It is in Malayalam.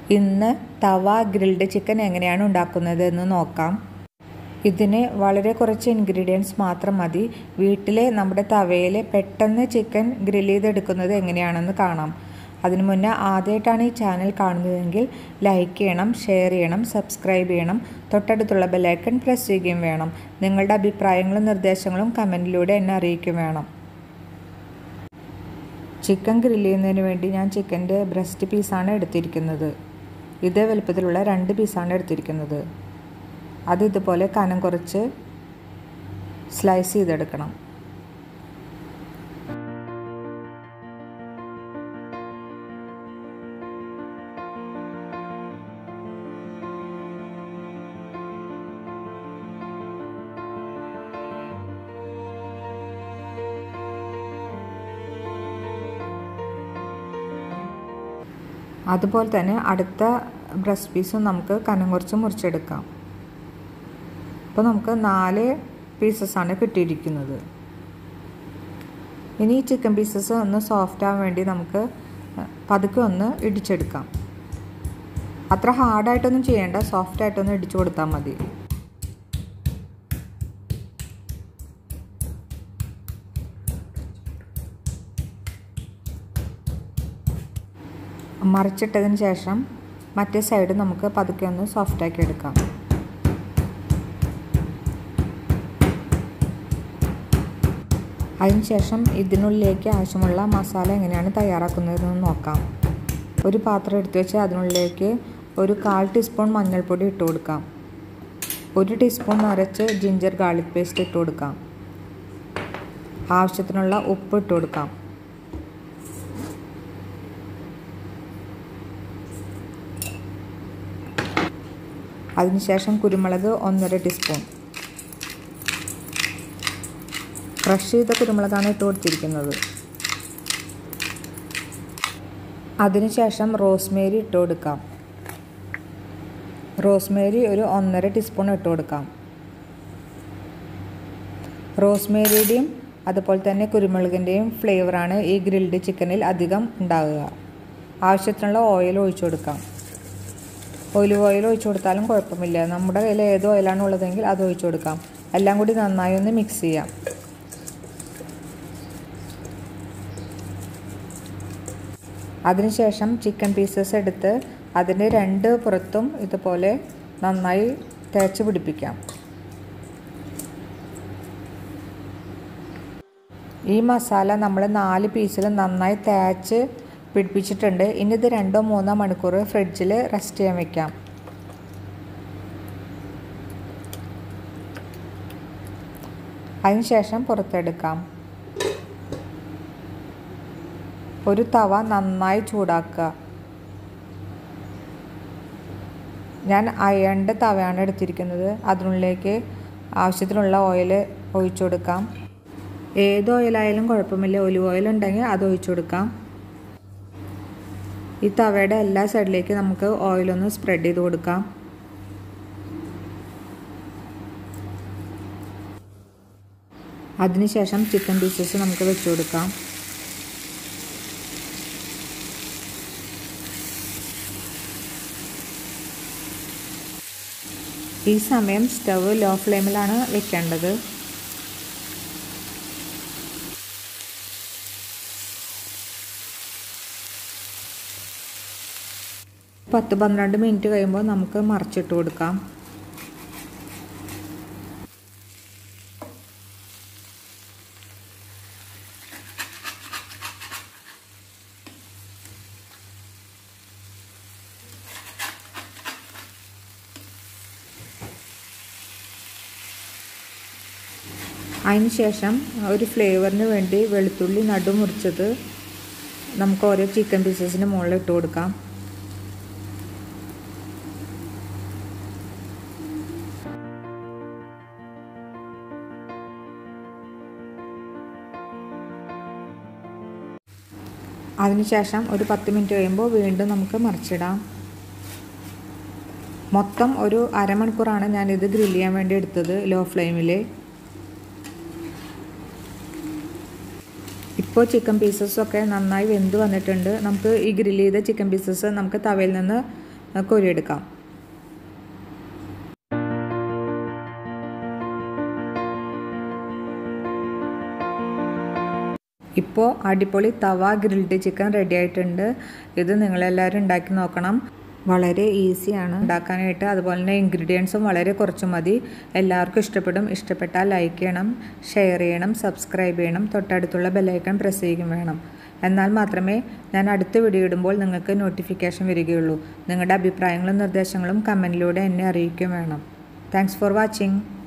ഇന്ന് തവ ഗ്രിൽഡ് ചിക്കൻ എങ്ങനെയാണ് ഉണ്ടാക്കുന്നത് എന്ന് നോക്കാം ഇതിന് വളരെ കുറച്ച് ഇൻഗ്രീഡിയൻസ് മാത്രം മതി വീട്ടിലെ നമ്മുടെ തവയിൽ പെട്ടെന്ന് ചിക്കൻ ഗ്രിൽ ചെയ്തെടുക്കുന്നത് എങ്ങനെയാണെന്ന് കാണാം അതിനു മുന്നേ ആദ്യമായിട്ടാണ് ഈ ചാനൽ കാണുന്നതെങ്കിൽ ലൈക്ക് ചെയ്യണം ഷെയർ ചെയ്യണം സബ്സ്ക്രൈബ് ചെയ്യണം തൊട്ടടുത്തുള്ള ബെല്ലൈക്കൺ പ്രസ് ചെയ്യുകയും വേണം നിങ്ങളുടെ അഭിപ്രായങ്ങളും നിർദ്ദേശങ്ങളും കമൻറ്റിലൂടെ എന്നെ അറിയിക്കുകയും വേണം ചിക്കൻ ഗ്രില്ല് ചെയ്യുന്നതിന് വേണ്ടി ഞാൻ ചിക്കൻ്റെ ബ്രസ്റ്റ് പീസാണ് എടുത്തിരിക്കുന്നത് ഇതേ വലുപ്പത്തിലുള്ള രണ്ട് പീസാണ് എടുത്തിരിക്കുന്നത് അത് ഇതുപോലെ കനം കുറച്ച് സ്ലൈസ് ചെയ്തെടുക്കണം അതുപോലെ തന്നെ അടുത്ത ബ്രസ്റ്റ് പീസും നമുക്ക് കനം കുറച്ച് മുറിച്ചെടുക്കാം അപ്പോൾ നമുക്ക് നാല് പീസസ്സാണ് കിട്ടിയിരിക്കുന്നത് ഇനി ഈ ചിക്കൻ പീസസ് ഒന്ന് സോഫ്റ്റ് ആവാൻ വേണ്ടി നമുക്ക് പതുക്കെ ഒന്ന് ഇടിച്ചെടുക്കാം അത്ര ഹാർഡായിട്ടൊന്നും ചെയ്യേണ്ട സോഫ്റ്റ് ആയിട്ടൊന്ന് ഇടിച്ചു കൊടുത്താൽ മതി മറിച്ചിട്ടതിന് ശേഷം മറ്റേ സൈഡ് നമുക്ക് പതുക്കെ ഒന്ന് സോഫ്റ്റാക്കി എടുക്കാം അതിനുശേഷം ഇതിനുള്ളിലേക്ക് ആവശ്യമുള്ള മസാല എങ്ങനെയാണ് തയ്യാറാക്കുന്നതെന്ന് നോക്കാം ഒരു പാത്രം എടുത്തു വെച്ച് അതിനുള്ളിലേക്ക് ഒരു കാൽ ടീസ്പൂൺ മഞ്ഞൾപ്പൊടി ഇട്ട് കൊടുക്കാം ഒരു ടീസ്പൂൺ നിറച്ച് ജിഞ്ചർ ഗാർലിക് പേസ്റ്റ് ഇട്ട് കൊടുക്കാം ആവശ്യത്തിനുള്ള ഉപ്പ് ഇട്ട് കൊടുക്കാം അതിനുശേഷം കുരുമുളക് ഒന്നര ടീസ്പൂൺ ക്രഷ് ചെയ്ത കുരുമുളകാണ് ഇട്ട് കൊടുത്തിരിക്കുന്നത് അതിനുശേഷം റോസ്മേരി ഇട്ട് കൊടുക്കാം റോസ്മേരി ഒരു ഒന്നര ടീസ്പൂൺ ഇട്ട് കൊടുക്കാം റോസ്മേരിയുടെയും അതുപോലെ തന്നെ കുരുമുളകിൻ്റെയും ഫ്ലേവറാണ് ഈ ഗ്രിൽഡ് ചിക്കനിൽ അധികം ഉണ്ടാകുക ആവശ്യത്തിനുള്ള ഓയിൽ ഒഴിച്ചു കൊടുക്കാം ഒലിവ് ഓയിൽ ഒഴിച്ചു കൊടുത്താലും കുഴപ്പമില്ല നമ്മുടെ കയ്യിൽ ഏത് ഓയിലാണ് ഉള്ളതെങ്കിൽ അത് ഒഴിച്ചു കൊടുക്കാം എല്ലാം കൂടി നന്നായി ഒന്ന് മിക്സ് ചെയ്യാം അതിനുശേഷം ചിക്കൻ പീസസ് എടുത്ത് അതിൻ്റെ രണ്ട് പുറത്തും ഇതുപോലെ നന്നായി തേച്ച് പിടിപ്പിക്കാം ഈ മസാല നമ്മൾ നാല് പീസിൽ നന്നായി തേച്ച് പിടിപ്പിച്ചിട്ടുണ്ട് ഇനി ഇത് രണ്ടോ മൂന്നോ മണിക്കൂർ ഫ്രിഡ്ജിൽ റെസ്റ്റ് ചെയ്യാൻ വെക്കാം അതിനുശേഷം പുറത്തെടുക്കാം ഒരു തവ നന്നായി ചൂടാക്കുക ഞാൻ അയണിൻ്റെ തവയാണ് എടുത്തിരിക്കുന്നത് അതിനുള്ളിലേക്ക് ആവശ്യത്തിനുള്ള ഓയിൽ ഒഴിച്ചു കൊടുക്കാം ഏത് ഓയിലായാലും കുഴപ്പമില്ല ഒലിവ് ഓയിൽ ഉണ്ടെങ്കിൽ അത് ഒഴിച്ചു കൊടുക്കാം ഈ തവയുടെ എല്ലാ സൈഡിലേക്ക് നമുക്ക് ഓയിലൊന്ന് സ്പ്രെഡ് ചെയ്ത് കൊടുക്കാം അതിനുശേഷം ചിക്കൻ പീസസ് നമുക്ക് വെച്ച് കൊടുക്കാം ഈ സമയം സ്റ്റവ് ലോ ഫ്ലെയിമിലാണ് വെക്കേണ്ടത് പത്ത് പന്ത്രണ്ട് മിനിറ്റ് കഴിയുമ്പോൾ നമുക്ക് മറിച്ചിട്ട് കൊടുക്കാം അതിനുശേഷം ഒരു ഫ്ലേവറിന് വേണ്ടി വെളുത്തുള്ളി നടുമുറിച്ചത് നമുക്ക് ഓരോ ചിക്കൻ പീസസിന് മുകളിൽ ഇട്ട് കൊടുക്കാം അതിനുശേഷം ഒരു പത്ത് മിനിറ്റ് കഴിയുമ്പോൾ വീണ്ടും നമുക്ക് മറിച്ചിടാം മൊത്തം ഒരു അരമണിക്കൂറാണ് ഞാനിത് ഗ്രില്ല് ചെയ്യാൻ വേണ്ടി എടുത്തത് ലോ ഫ്ലെയിമിൽ ഇപ്പോൾ ചിക്കൻ പീസസൊക്കെ നന്നായി വെന്ത് വന്നിട്ടുണ്ട് നമുക്ക് ഈ ഗ്രില്ല് ചെയ്ത ചിക്കൻ പീസസ് നമുക്ക് തവയിൽ നിന്ന് കോരിയെടുക്കാം ഇപ്പോൾ അടിപൊളി തവ ഗ്രിൽഡ് ചിക്കൻ റെഡി ആയിട്ടുണ്ട് ഇത് നിങ്ങളെല്ലാവരും ഉണ്ടാക്കി നോക്കണം വളരെ ഈസിയാണ് ഉണ്ടാക്കാനായിട്ട് അതുപോലെ തന്നെ ഇൻഗ്രീഡിയൻസും വളരെ കുറച്ച് മതി എല്ലാവർക്കും ഇഷ്ടപ്പെടും ഇഷ്ടപ്പെട്ടാൽ ലൈക്ക് ചെയ്യണം ഷെയർ ചെയ്യണം സബ്സ്ക്രൈബ് ചെയ്യണം തൊട്ടടുത്തുള്ള ബെല്ലൈക്കൺ പ്രസ് ചെയ്യുകയും വേണം എന്നാൽ മാത്രമേ ഞാൻ അടുത്ത വീഡിയോ ഇടുമ്പോൾ നിങ്ങൾക്ക് നോട്ടിഫിക്കേഷൻ വരികയുള്ളൂ നിങ്ങളുടെ അഭിപ്രായങ്ങളും നിർദ്ദേശങ്ങളും കമൻറ്റിലൂടെ എന്നെ അറിയിക്കുകയും വേണം താങ്ക്സ് ഫോർ വാച്ചിങ്